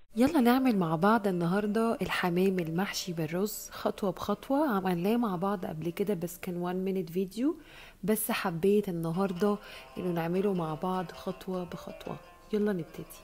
يلا نعمل مع بعض النهاردة الحمام المحشي بالرز خطوة بخطوة عملناه مع بعض قبل كده بس كان 1 minute فيديو بس حبيت النهاردة انه نعمله مع بعض خطوة بخطوة يلا نبتدي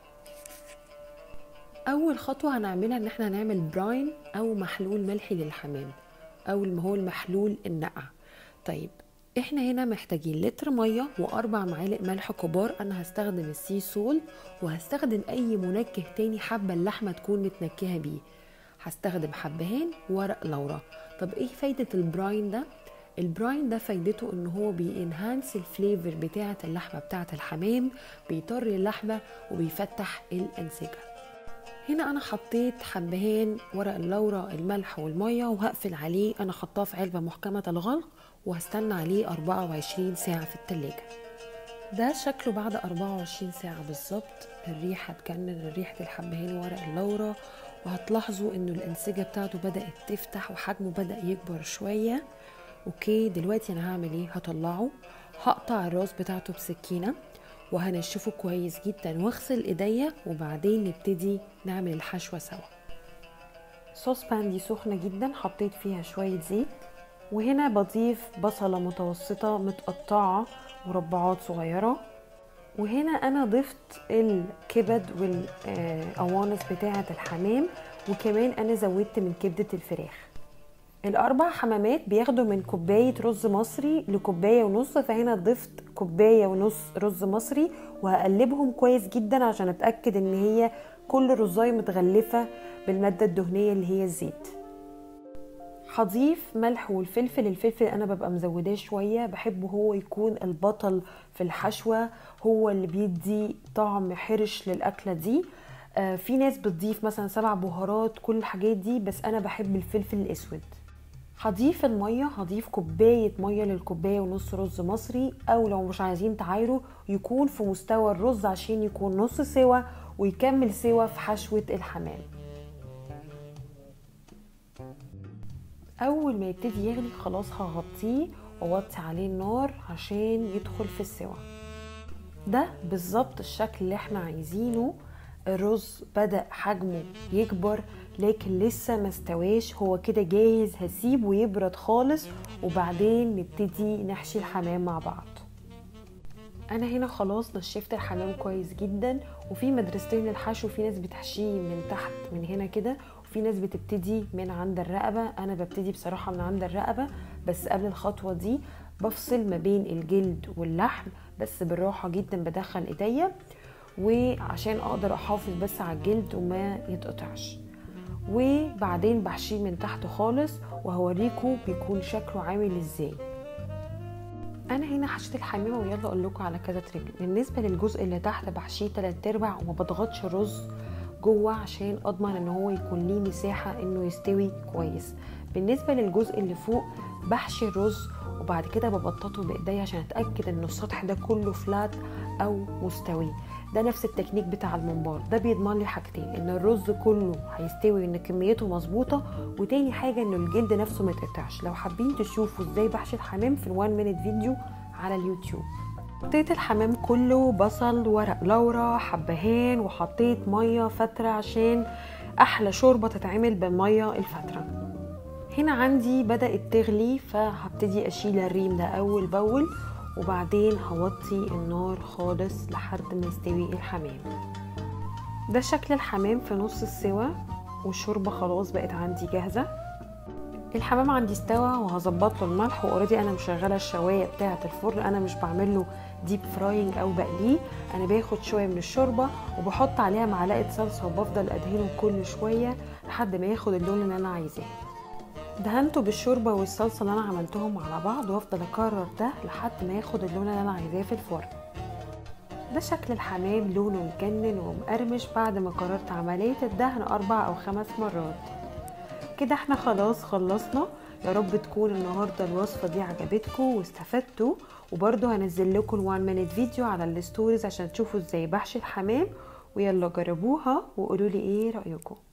اول خطوة هنعملها ان احنا هنعمل براين او محلول ملحي للحمام او ما هو المحلول النقع طيب احنا هنا محتاجين لتر ميه واربع معالق ملح كبار انا هستخدم السي سول وهستخدم اي منكه تاني حابه اللحمه تكون متنكهه بيه هستخدم حبهان ورق لورا طب ايه فايده البراين ده البراين ده فايدته ان هو بينهانس الفليفر بتاعه اللحمه بتاعه الحمام بيطر اللحمه وبيفتح الانسجه هنا انا حطيت حبهان ورق اللورا الملح والميه وهقفل عليه انا حطاه في علبه محكمه الغلق وهستنى عليه 24 ساعة في التلاجة ده شكله بعد 24 ساعة بالظبط الريحة تجنن ريحة الحبهان ورق اللورا وهتلاحظوا انه الانسجة بتاعته بدأت تفتح وحجمه بدأ يكبر شوية اوكي دلوقتي انا هعمل ايه هطلعه هقطع الراس بتاعته بسكينة وهنشفه كويس جدا واغسل ايديا وبعدين نبتدي نعمل الحشوة سوا صوص بان دي سخنة جدا حطيت فيها شوية زيت وهنا بضيف بصلة متوسطة متقطعة مربعات صغيرة وهنا انا ضفت الكبد والقوانص بتاعة الحمام وكمان انا زودت من كبدة الفراخ الاربع حمامات بياخدوا من كوباية رز مصري لكوباية ونص فهنا ضفت كوباية ونص رز مصري وهقلبهم كويس جدا عشان اتأكد ان هي كل رزاية متغلفة بالمادة الدهنية اللي هي الزيت هضيف ملح والفلفل الفلفل انا ببقى مزوداه شويه بحبه هو يكون البطل في الحشوه هو اللي بيدي طعم حرش للاكله دي آه في ناس بتضيف مثلا سبع بهارات كل الحاجات دي بس انا بحب الفلفل الاسود هضيف المية هضيف كوباية مية للكوباية ونص رز مصري أو لو مش عايزين تعايروا يكون في مستوى الرز عشان يكون نص سوا ويكمل سوا في حشوة الحمام اول ما يبتدي يغلي خلاص هغطيه واوطي عليه النار عشان يدخل في السوا ده بالظبط الشكل اللي احنا عايزينه الرز بدا حجمه يكبر لكن لسه ما استواش هو كده جاهز هسيبه يبرد خالص وبعدين نبتدي نحشي الحمام مع بعض انا هنا خلاص نشفت الحمام كويس جدا وفي مدرستين الحشو في ناس بتحشيه من تحت من هنا كده في ناس بتبتدي من عند الرقبه انا ببتدي بصراحه من عند الرقبه بس قبل الخطوه دي بفصل ما بين الجلد واللحم بس بالراحه جدا بدخل ايديا وعشان اقدر احافظ بس على الجلد وما يتقطعش وبعدين بحشيه من تحت خالص وهوريكم بيكون شكله عامل ازاي انا هنا حشيت الحمامه ويلا اقول لكم على كذا تريك بالنسبه للجزء اللي تحت بحشيه تلات ارباع وما بضغطش الرز جوه عشان اضمن ان هو يكون ليه مساحه انه يستوي كويس بالنسبه للجزء اللي فوق بحشي الرز وبعد كده ببططه بايديا عشان اتاكد ان السطح ده كله فلات او مستوي ده نفس التكنيك بتاع الممبار ده بيضمن لي حاجتين ان الرز كله هيستوي ان كميته مظبوطه وتاني حاجه ان الجلد نفسه ما يتقطعش لو حابين تشوفوا ازاي بحشي الحمام في الوان مينيت فيديو على اليوتيوب حطيت الحمام كله بصل ورق لورا حبهان وحطيت ميه فتره عشان احلى شوربه تتعمل بالميه الفتره هنا عندي بدات تغلي فهبتدي اشيل الريم ده اول باول وبعدين هوطي النار خالص لحد ما يستوي الحمام ده شكل الحمام في نص السوا والشوربه خلاص بقت عندي جاهزه الحمام عندي استوى وهظبط له الملح واوريدي انا مشغله الشوايه بتاعه الفرن انا مش بعمل له ديب فراينج او بقليه انا باخد شويه من الشوربه وبحط عليها معلقه صلصه وبفضل ادهنه كل شويه لحد ما ياخد اللون اللي انا عايزاه دهنته بالشوربه والصلصه اللي انا عملتهم على بعض وافضل اكرر ده لحد ما ياخد اللون اللي انا عايزاه في الفرن ده شكل الحمام لونه مجنن ومقرمش بعد ما قررت عمليه الدهن اربع او خمس مرات كده احنا خلاص خلصنا يا رب تكون النهارده الوصفه دي عجبتكم واستفدتوا وبرده هنزل لكم 1 مينيت فيديو على الستوريز عشان تشوفوا ازاي بحشي الحمام ويلا جربوها وقولوا لي ايه رايكم